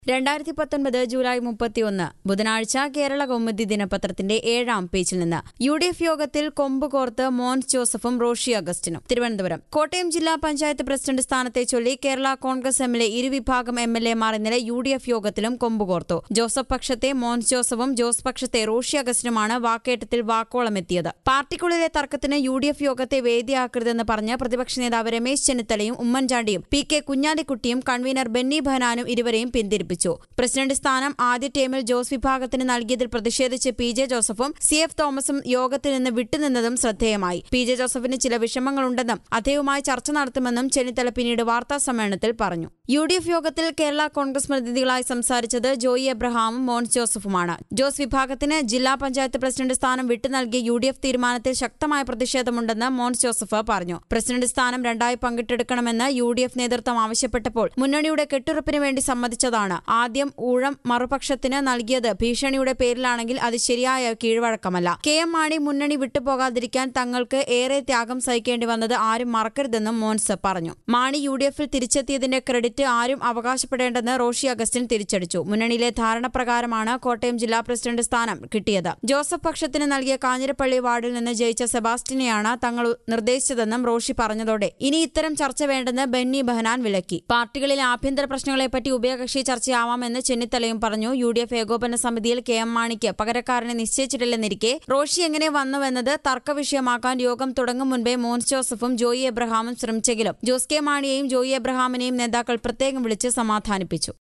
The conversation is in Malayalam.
രണ്ടായിരത്തി പത്തൊൻപത് ജൂലൈ മുപ്പത്തിയൊന്ന് ബുധനാഴ്ച കേരള കൗമുദി ദിനപത്രത്തിന്റെ ഏഴാം പേജിൽ നിന്ന് യു ഡി എഫ് യോഗത്തിൽ കൊമ്പ് കോർത്ത് മോൻസ് ജോസഫും റോഷി അഗസ്റ്റിനും തിരുവനന്തപുരം കോട്ടയം ജില്ലാ പഞ്ചായത്ത് പ്രസിഡന്റ് സ്ഥാനത്തെ ചൊല്ലി കേരള കോൺഗ്രസ് എമ്മിലെ ഇരുവിഭാഗം എം എൽ എമാർ ഇന്നലെ യു ഡി എഫ് യോഗത്തിലും കൊമ്പ് കോർത്തു ജോസഫ് പക്ഷത്തെ മോൻസ് ജോസഫും ജോസ് പക്ഷത്തെ റോഷി അഗസ്റ്റിനുമാണ് വാക്കേറ്റത്തിൽ വാക്കോളമെത്തിയത് പാർട്ടിക്കുള്ളിലെ തർക്കത്തിന് യു ഡി എഫ് യോഗത്തെ വേദിയാക്കരുതെന്ന് പറഞ്ഞ് പ്രതിപക്ഷ നേതാവ് രമേശ് ചെന്നിത്തലയും ഉമ്മൻചാണ്ടിയും പി കെ കുഞ്ഞാലിക്കുട്ടിയും കൺവീനർ ബെന്നി ബഹനാനും ഇരുവരെയും പിന്തിരിപ്പിച്ചു പ്രസിഡന്റ് സ്ഥാനം ആദ്യ ടീമിൽ ജോസ് വിഭാഗത്തിന് നൽകിയതിൽ പ്രതിഷേധിച്ച് പി ജെ ജോസഫും സി എഫ് തോമസും യോഗത്തിൽ നിന്ന് വിട്ടുനിന്നതും ശ്രദ്ധേയമായി പി ജെ ജോസഫിന് ചില വിഷമങ്ങളുണ്ടെന്നും അദ്ദേഹവുമായി ചർച്ച നടത്തുമെന്നും ചെന്നിത്തല പിന്നീട് വാർത്താ സമ്മേളനത്തിൽ പറഞ്ഞു യു ഡി എഫ് യോഗത്തിൽ കേരള കോൺഗ്രസ് പ്രതിനിധികളായി സംസാരിച്ചത് ജോയി എബ്രഹാമും മോൻസ് ജോസഫുമാണ് ജോസ് വിഭാഗത്തിന് ജില്ലാ പഞ്ചായത്ത് പ്രസിഡന്റ് സ്ഥാനം വിട്ടു നൽകിയ യു ഡി എഫ് തീരുമാനത്തിൽ ശക്തമായ പ്രതിഷേധമുണ്ടെന്ന് മോൻസ് ജോസഫ് പറഞ്ഞു പ്രസിഡന്റ് സ്ഥാനം രണ്ടായി പങ്കിട്ടെടുക്കണമെന്ന് യു ഡി എഫ് നേതൃത്വം ആവശ്യപ്പെട്ടപ്പോൾ മുന്നണിയുടെ കെട്ടുറപ്പിന് വേണ്ടി സമ്മതിച്ചതാണ് ആദ്യം ഊഴം മറുപക്ഷത്തിന് നൽകിയത് ഭീഷണിയുടെ പേരിലാണെങ്കിൽ അത് ശരിയായ കീഴ്വഴക്കമല്ല കെ എം മാണി മുന്നണി വിട്ടുപോകാതിരിക്കാൻ തങ്ങൾക്ക് ഏറെ ത്യാഗം സഹിക്കേണ്ടി വന്നത് ആരും മറക്കരുതെന്നും മോൻസ് പറഞ്ഞു മാണി യു ഡി എഫിൽ തിരിച്ചെത്തിയതിന്റെ ക്രെഡിറ്റ് ആരും അവകാശപ്പെടേണ്ടെന്ന് റോഷി അഗസ്റ്റിൻ തിരിച്ചടിച്ചു മുന്നണിയിലെ ധാരണ പ്രകാരമാണ് കോട്ടയം ജില്ലാ പ്രസിഡന്റ് സ്ഥാനം കിട്ടിയത് ജോസഫ് പക്ഷത്തിന് നൽകിയ കാഞ്ഞിരപ്പള്ളി വാർഡിൽ നിന്ന് ജയിച്ച സെബാസ്റ്റിനെയാണ് തങ്ങൾ നിർദ്ദേശിച്ചതെന്നും റോഷി പറഞ്ഞതോടെ ഇനി ഇത്തരം ചർച്ച വേണ്ടെന്ന് ബെന്നി ബഹനാൻ വിലക്കി പാർട്ടികളിലെ ആഭ്യന്തര പ്രശ്നങ്ങളെപ്പറ്റി ഉഭയകക്ഷി ചർച്ചയാവാമെന്ന് ചെന്നിത്തലയും പറഞ്ഞു യു ഡി എഫ് ഏകോപന സമിതിയിൽ കെ എം മാണിക്ക് പകരക്കാരനെ നിശ്ചയിച്ചിട്ടില്ലെന്നിരിക്കെ റോഷി എങ്ങനെ വന്നുവെന്നത് തർക്കവിഷയമാക്കാൻ യോഗം തുടങ്ങും മുൻപേ മോൻസ് ജോസഫും ജോയി എബ്രഹാമും ശ്രമിച്ചെങ്കിലും ജോസ് കെ മാണിയെയും ജോയി എബ്രഹാമിനെയും നേതാക്കൾ പ്രത്യേകം വിളിച്ച് സമാധാനിപ്പിച്ചു